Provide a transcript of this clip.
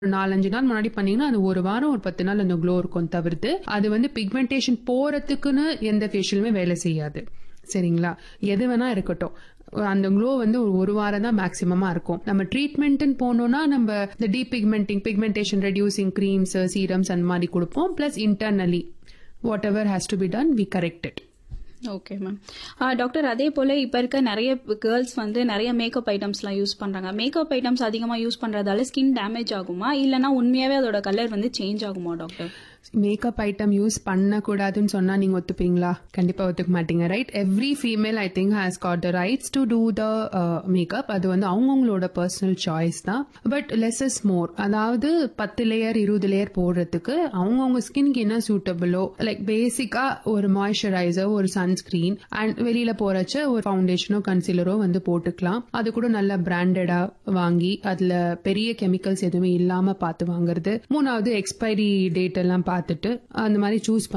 ஒரு நாலஞ்சு நாள் முன்னாடி பண்ணீங்கன்னா அது ஒரு வாரம் ஒரு பத்து நாள் அந்த க்ளோ இருக்கும் தவிர்த்து அது வந்து பிக்மெண்டேஷன் போறதுக்குன்னு எந்த ஃபேஷியலுமே வேலை செய்யாது சரிங்களா எது வேணா இருக்கட்டும் அந்த க்ளோ வந்து ஒரு ஒரு வாரம் தான் மேக்ஸிமமா இருக்கும் நம்ம ட்ரீட்மெண்ட்னு போனோம்னா நம்ம இந்த deep pigmenting pigmentation reducing creams serums அந்த மாதிரி கொடுப்போம் plus internally whatever has to be done we correct it okay ma'am doctor அதே போல இப்ப இருக்க நிறைய கேர்ள்ஸ் வந்து நிறைய மேக்கப் ஐட்டம்ஸ்லாம் யூஸ் பண்றாங்க மேக்கப் ஐட்டம்ஸ் அதிகமா யூஸ் பண்றதால ஸ்கின் டேமேஜ் ஆகுமா இல்லனா உண்மையாவே அதோட கலர் வந்து சேஞ்ச் ஆகுமா டாக்டர் மேக்கப் ஐட்டம் யூஸ் பண்ணக்கூடாதுன்னு சொன்னா நீங்க ஒத்துப்பீங்களா கண்டிப்பா ஒத்துக்க மாட்டீங்க right every female I think has got the rights to do the makeup அது வந்து அவங்கவுங்களோட பர்சனல் சாய்ஸ் தான் பட் லெஸ் இஸ் மோர் அதாவது பத்து லேயர் இருபது லேயர் போடுறதுக்கு அவங்கவுங்க ஸ்கின்க்கு என்ன சூட்டபிளோ லைக் பேசிக்கா ஒரு மாய்ஸ்சரைசர் ஒரு சன்ஸ்கிரீன் அண்ட் வெளியில போறச்ச ஒரு ஃபவுண்டேஷனோ கன்சீலரோ வந்து போட்டுக்கலாம் அது கூட நல்ல பிராண்டடா வாங்கி அதுல பெரிய கெமிக்கல்ஸ் எதுவுமே இல்லாம பார்த்து வாங்குறது மூணாவது எக்ஸ்பைரி டேட் எல்லாம் பார்த்துட்டு அந்த மாதிரி சூஸ்